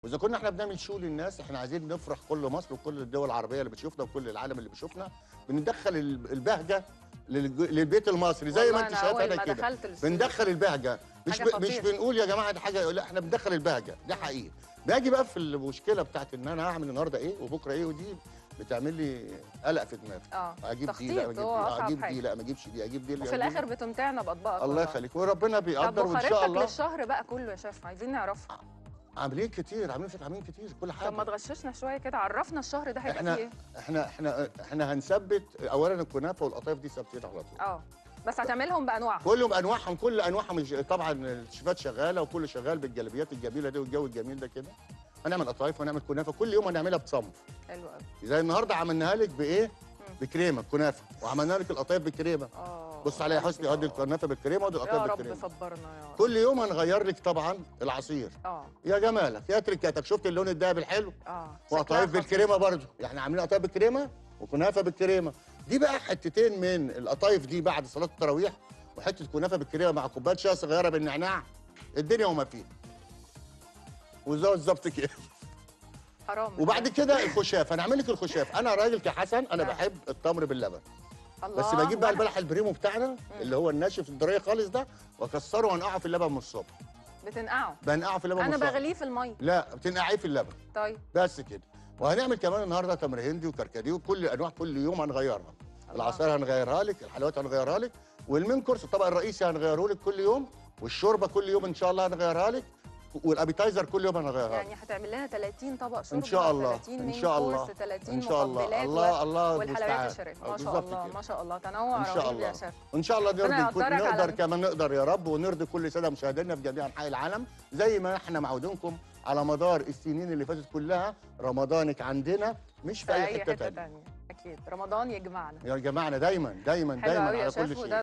واذا كنا احنا بنعمل شو للناس احنا عايزين نفرح كل مصر وكل الدول العربيه اللي بتشوفنا وكل العالم اللي بيشوفنا بندخل ال- البهجه للج- للبيت المصري زي ما والله انت أنا شايف أول انا ما كده دخلت الاستوديو بندخل البهجه مش حاجة ب... مش خطيرة. بنقول يا جماعه دي حاجه لا احنا بندخل البهجه دي حقيقي باجي بقى في المشكله بتاعت ان انا هعمل النهارده ايه وبكره ايه ودي بتعمل لي قلق في دماغي اه اجيب دي لا تخطيط اجيب هو دي اصعب اجيب دي حاجه لا ما اجيبش دي اجيب دي لا وفي أجيب دي. الاخر بتمتعنا باطباقك الله والله. يخليك وربنا طب بيقدر وان شاء وخريطتك الله للشهر بقى كله يا شيف عايزين نعرفها عاملين كتير عاملين فيك عاملين كتير كل حاجه طب ما تغششنا شويه كده عرفنا الشهر ده هيبقى احنا فيه ايه احنا احنا احنا هنثبت اولا الكنافه والقطايف دي ثابتين على طول اه بس هتعملهم بانواعهم كلهم انواعهم كل انواعهم مش- طبعا الشيفات شغاله وكل شغال بالجلابيات الجميله دي والجو الجميل ده كده هنعمل قطايف ونعمل كنافه كل يوم هنعملها بصنف حلو قوي زي النهارده عملناها لك بايه بكريمه كنافه وعملنا لك القطايف بالكريمه اه بص عليا يا حسني ادي الكنافه بالكريمه وادي يا القطايف رب بالكريمه صبرنا يا رب كل يوم هنغير لك طبعا العصير اه يا جمالك يا تركاتك شفت اللون الدهبي الحلو اه وقطايف شكلها بالكريمه برضو احنا عاملين قطايف بالكريمه وكنافه بالكريمه دي بقى حتتين من القطايف دي بعد صلاه التراويح وحته كنافه بالكريمه مع كوبايه شاي صغيره بالنعناع الدنيا وما فيها وزي بالظبط كده خطير. حرام وبعد كده الخشاف هنعمل لك الخشاف انا راجل كحسن انا آه. بحب التمر باللبن الله بس بجيب بقى وأنا- البلح البريمو بتاعنا اللي هو الناشف الضريه خالص ده واكسره وانقعه في اللبن من الصبح بتنقعه بنقعه في اللبن من انا الصبح بغليه في الميه لا بتنقعيه في اللبن طيب بس كده وهنعمل كمان النهارده تمر هندي وكركديه وكل انواع كل يوم هنغيرها العصاير هنغيرها لك الحلويات هنغيرها لك والمين كورس الطبق الرئيسي هنغيره لك كل يوم والشوربه كل يوم ان شاء الله هنغيرها لك والابيتايزر كل يوم هنغيرها لك يعني هتعمل لنا 30 طبق شوربه ان شاء الله 30 ان مين شاء الله كورس 30 ان شاء الله مقبلات الله و- الله والحلويات المستعان. الشرقيه آه، ما شاء بالظبط الله كده. ما شاء الله تنوع ان شاء رهيب يا الله شيف ان شاء الله ربنا نرضي كل يقدرك نقدر على- كما نقدر يا رب ونرضي كل ساده مشاهدينا في جميع انحاء العالم زي ما احنا معودينكم على مدار السنين اللي فاتت كلها رمضانك عندنا مش في في اي اي حته حته تانية تانية اكيد رمضان يجمعنا يا جماعه دايما دايما حلو دايما قوي يا على كل شيف شيء وده